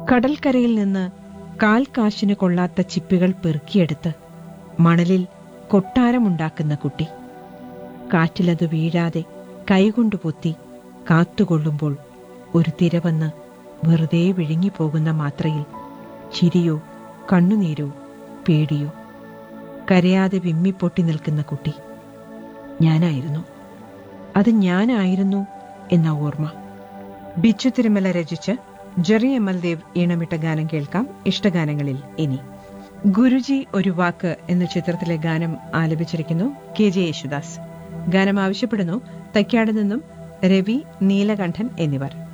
കടൽക്കരയിൽ നിന്ന് കാൽ കാശിന് കൊള്ളാത്ത ചിപ്പികൾ പെറുക്കിയെടുത്ത് മണലിൽ കൊട്ടാരമുണ്ടാക്കുന്ന കുട്ടി കാറ്റിലത് വീഴാതെ കൈകൊണ്ടു പൊത്തി കാത്തുകൊള്ളുമ്പോൾ ഒരു തിര വന്ന് വെറുതെ വിഴുങ്ങിപ്പോകുന്ന മാത്രയിൽ ചിരിയോ കണ്ണുനീരോ പേടിയോ കരയാതെ വിമ്മിപ്പൊട്ടി നിൽക്കുന്ന കുട്ടി ഞാനായിരുന്നു അത് ഞാനായിരുന്നു എന്ന ഓർമ്മ ബിച്ചു തിരുമല രചിച്ച് ജെറി എം എൽ ദേവ് ഈണമിട്ട ഗാനം കേൾക്കാം ഇഷ്ടഗാനങ്ങളിൽ ഇനി ഗുരുജി ഒരു വാക്ക് എന്ന ചിത്രത്തിലെ ഗാനം ആലപിച്ചിരിക്കുന്നു കെ ജെ യേശുദാസ് ഗാനം ആവശ്യപ്പെടുന്നു തൈക്കാട് നിന്നും രവി നീലകണ്ഠൻ എന്നിവർ